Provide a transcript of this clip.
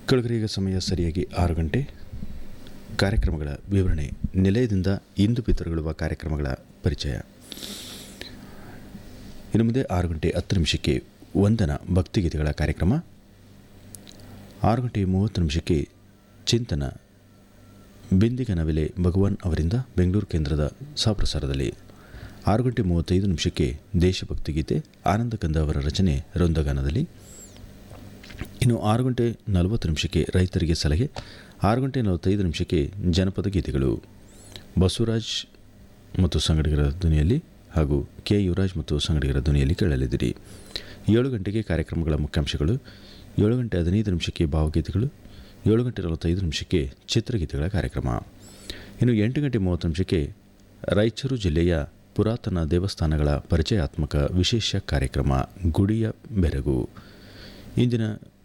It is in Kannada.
ಕಳಗರಿಗ ಸಮಯ ಸರಿಯಾಗಿ ಆರು ಗಂಟೆ ಕಾರ್ಯಕ್ರಮಗಳ ವಿವರಣೆ ನಿಲಯದಿಂದ ಇಂದು ಬಿತ್ತರಗೊಳ್ಳುವ ಕಾರ್ಯಕ್ರಮಗಳ ಪರಿಚಯ ಇನ್ನು ಮುಂದೆ ಆರು ಗಂಟೆ ಹತ್ತು ನಿಮಿಷಕ್ಕೆ ವಂದನ ಭಕ್ತಿಗೀತೆಗಳ ಕಾರ್ಯಕ್ರಮ ಆರು ಗಂಟೆ ಮೂವತ್ತು ನಿಮಿಷಕ್ಕೆ ಚಿಂತನ ಬಿಂದಿಗನವಿಲೆ ಭಗವಾನ್ ಅವರಿಂದ ಬೆಂಗಳೂರು ಕೇಂದ್ರದ ಸಾಪ್ರಸಾರದಲ್ಲಿ ಆರು ಗಂಟೆ ಮೂವತ್ತೈದು ನಿಮಿಷಕ್ಕೆ ದೇಶಭಕ್ತಿ ಗೀತೆ ಆನಂದ ಕಂದ ಅವರ ರಚನೆ ರೋಂದಗಾನದಲ್ಲಿ ಇನ್ನು ಆರು ಗಂಟೆ ನಲವತ್ತು ನಿಮಿಷಕ್ಕೆ ರೈತರಿಗೆ ಸಲಹೆ ಆರು ಗಂಟೆ ನಲವತ್ತೈದು ನಿಮಿಷಕ್ಕೆ ಜನಪದ ಗೀತೆಗಳು ಬಸವರಾಜ್ ಮತ್ತು ಸಂಗಡಿಗರ ಧ್ವನಿಯಲ್ಲಿ ಹಾಗೂ ಕೆ ಯುವರಾಜ್ ಮತ್ತು ಸಂಗಡಿಗರ ಧ್ವನಿಯಲ್ಲಿ ಕೇಳಲಿದ್ದೀರಿ ಏಳು ಗಂಟೆಗೆ ಕಾರ್ಯಕ್ರಮಗಳ ಮುಖ್ಯಾಂಶಗಳು ಏಳು ಗಂಟೆ ಹದಿನೈದು ನಿಮಿಷಕ್ಕೆ ಭಾವಗೀತೆಗಳು ಏಳು ಗಂಟೆ ನಲವತ್ತೈದು ನಿಮಿಷಕ್ಕೆ ಚಿತ್ರಗೀತೆಗಳ ಕಾರ್ಯಕ್ರಮ ಇನ್ನು ಎಂಟು ಗಂಟೆ ಮೂವತ್ತು ನಿಮಿಷಕ್ಕೆ ರಾಯಚೂರು ಜಿಲ್ಲೆಯ ಪುರಾತನ ದೇವಸ್ಥಾನಗಳ ಪರಿಚಯಾತ್ಮಕ ವಿಶೇಷ ಕಾರ್ಯಕ್ರಮ ಗುಡಿಯ ಬೆರಗು ಇಂದಿನ